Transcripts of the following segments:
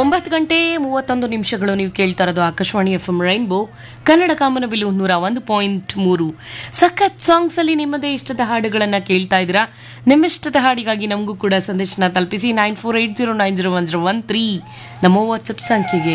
ಒಂಬತ್ತು ಗಂಟೆ ಮೂವತ್ತೊಂದು ನಿಮಿಷಗಳು ನೀವು ಕೇಳ್ತಾ ಇರೋದು Akashvani F M rainbow Kannada ಕಾಮನಬಿಲ್ಲು ನೂರ ಒಂದು ಪಾಯಿಂಟ್ ಮೂರು ಸಖತ್ ಸಾಂಗ್ಸ್ ಅಲ್ಲಿ ನಿಮ್ಮದೇ ಇಷ್ಟದ ಹಾಡುಗಳನ್ನ ಕೇಳ್ತಾ ಇದ್ದೀರಾ ನಿಮ್ಮಿಷ್ಟದ ಹಾಡಿಗಾಗಿ ನಮಗೂ ಕೂಡ ಸಂದೇಶನ ತಲುಪಿಸಿ nine four eight zero nine zero one zero one three ನಮ್ಮ ವಾಟ್ಸಪ್ ಸಂಖ್ಯೆಗೆ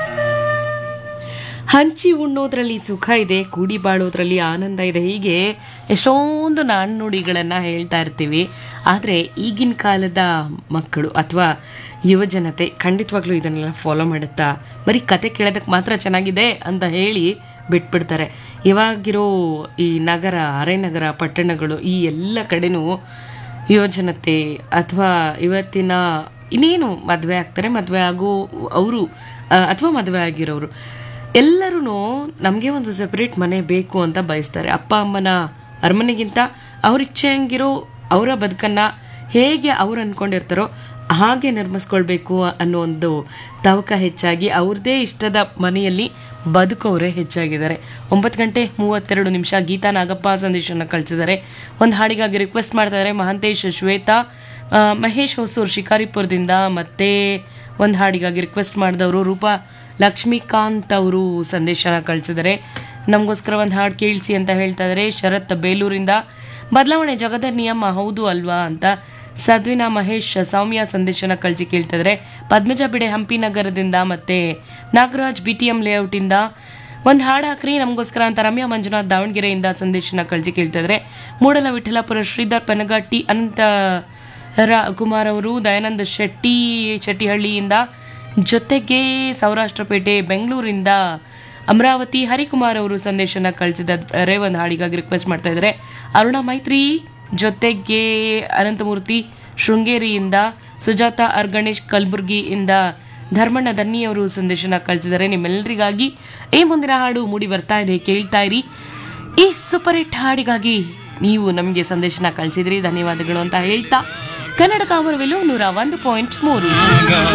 ಹಂಚಿ ಉಣ್ಣೋದ್ರಲ್ಲಿ ಸುಖ ಇದೆ ಕೂಡಿ ಬಾಳೋದ್ರಲ್ಲಿ ಆನಂದ ಇದೆ ಹೀಗೆ ಎಷ್ಟೊಂದು ನಾಣ್ಣುಡಿಗಳನ್ನು ಹೇಳ್ತಾ ಇರ್ತೀವಿ ಆದರೆ ಈಗಿನ ಕಾಲದ ಮಕ್ಕಳು ಅಥವಾ ಯುವ ಜನತೆ ಖಂಡಿತವಾಗ್ಲೂ ಇದನ್ನೆಲ್ಲ ಫಾಲೋ ಮಾಡುತ್ತಾ ಬರೀ ಕತೆ ಕೇಳೋದಕ್ಕೆ ಮಾತ್ರ ಚೆನ್ನಾಗಿದೆ ಅಂತ ಹೇಳಿ ಬಿಟ್ಬಿಡ್ತಾರೆ ಇವಾಗಿರೋ ಈ ನಗರ ಅರೆನಗರ ಪಟ್ಟಣಗಳು ಈ ಎಲ್ಲ ಕಡೆನೂ ಯುವಜನತೆ ಅಥವಾ ಇವತ್ತಿನ ಇನ್ನೇನು ಮದುವೆ ಆಗ್ತಾರೆ ಮದುವೆ ಆಗೋ ಅವರು ಅಥವಾ ಮದುವೆ ಆಗಿರೋರು ಎಲ್ಲರೂ ನಮಗೆ ಒಂದು ಸೆಪರೇಟ್ ಮನೆ ಬೇಕು ಅಂತ ಬಯಸ್ತಾರೆ ಅಪ್ಪ ಅಮ್ಮನ ಅರಮನೆಗಿಂತ ಅವ್ರ ಇಚ್ಛೆ ಹಂಗಿರೋ ಅವರ ಬದುಕನ್ನ ಹೇಗೆ ಅವ್ರು ಅನ್ಕೊಂಡಿರ್ತಾರೋ ಹಾಗೆ ನಿರ್ಮಿಸ್ಕೊಳ್ಬೇಕು ಅನ್ನೋ ಒಂದು ತವಕ ಹೆಚ್ಚಾಗಿ ಅವ್ರದ್ದೇ ಇಷ್ಟದ ಮನೆಯಲ್ಲಿ ಬದುಕೋರೇ ಹೆಚ್ಚಾಗಿದ್ದಾರೆ ಒಂಬತ್ತು ಗಂಟೆ ಮೂವತ್ತೆರಡು ನಿಮಿಷ ಗೀತಾ ನಾಗಪ್ಪ ಸಂದೇಶವನ್ನು ಕಳಿಸಿದ್ದಾರೆ ಒಂದು ಹಾಡಿಗಾಗಿ ರಿಕ್ವೆಸ್ಟ್ ಮಾಡ್ತಾ ಇದ್ದಾರೆ ಮಹಾಂತೇಶ್ ಶ್ವೇತಾ ಆ, ಮಹೇಶ್ ಹೊಸೂರ್ ಶಿಕಾರಿಪುರದಿಂದ ಮತ್ತೆ ಒಂದು ಹಾಡಿಗಾಗಿ ರಿಕ್ವೆಸ್ಟ್ ಮಾಡಿದವರು ರೂಪಾ ಲಕ್ಷ್ಮೀಕಾಂತ್ ಅವರು ಸಂದೇಶನ ಕಳಿಸಿದ್ದಾರೆ ನಮಗೋಸ್ಕರ ಒಂದು ಹಾಡು ಕೇಳಿಸಿ ಅಂತ ಹೇಳ್ತಾ ಇದ್ದಾರೆ ಶರತ್ ಬೇಲೂರಿಂದ ಬದಲಾವಣೆ ಜಗದ ನಿಯಮ ಹೌದು ಅಲ್ವಾ ಅಂತ ಸದ್ವಿನಾ ಮಹೇಶ್ ಸೌಮ್ಯ ಸಂದೇಶನ ಕಳಿಸಿ ಕೇಳ್ತಾ ಇದ್ದಾರೆ ಪದ್ಮಜ ಬಿಡೆ ಹಂಪಿ ನಗರದಿಂದ ಮತ್ತೆ ನಾಗರಾಜ್ ಬಿ ಟಿ ಎಂ ಲೇಔಟಿಂದ ಒಂದು ಹಾಡು ಹಾಕ್ರಿ ನಮಗೋಸ್ಕರ ಅಂತ ರಮ್ಯಾ ಮಂಜುನಾಥ್ ದಾವಣಗೆರೆಯಿಂದ ಸಂದೇಶನ ಕಳಿಸಿ ಕೇಳ್ತಾ ಇದ್ದಾರೆ ಮೂಡಲ ವಿಠಲಾಪುರ ಶ್ರೀಧರ್ ಪನಗಟ್ಟಿ ಅನಂತ ರ ಕುಮಾರ್ ಅವರು ದಯಾನಂದ ಶೆಟ್ಟಿ ಶೆಟ್ಟಿಹಳ್ಳಿಯಿಂದ ಜೊತೆಗೆ ಸೌರಾಷ್ಟ್ರಪೇಟೆ ಬೆಂಗಳೂರಿಂದ ಅಮರಾವತಿ ಹರಿಕುಮಾರ್ ಅವರು ಸಂದೇಶನ ಕಳಿಸಿದ್ದಾರೆ ಒಂದು ಹಾಡಿಗಾಗಿ ರಿಕ್ವೆಸ್ಟ್ ಮಾಡ್ತಾ ಇದ್ದಾರೆ ಅರುಣ ಮೈತ್ರಿ ಜೊತೆಗೆ ಅನಂತಮೂರ್ತಿ ಶೃಂಗೇರಿಯಿಂದ ಸುಜಾತ ಆರ್ ಗಣೇಶ್ ಕಲಬುರ್ಗಿಯಿಂದ ಧರ್ಮಣ್ಣ ದನ್ನಿಯವರು ಸಂದೇಶನ ಕಳಿಸಿದ್ದಾರೆ ನಿಮ್ಮೆಲ್ಲರಿಗಾಗಿ ಈ ಮುಂದಿನ ಹಾಡು ಮೂಡಿ ಬರ್ತಾ ಇದೆ ಕೇಳ್ತಾ ಇರಿ ಈ ಸೂಪರ್ ಹಿಟ್ ಹಾಡಿಗಾಗಿ ನೀವು ನಮಗೆ ಸಂದೇಶನ ಕಳಿಸಿದ್ರಿ ಧನ್ಯವಾದಗಳು ಅಂತ ಹೇಳ್ತಾ ಕನ್ನಡ ಕಾಮರವೆಲು ನೂರ ಒಂದು ಪಾಯಿಂಟ್ ಮೂರು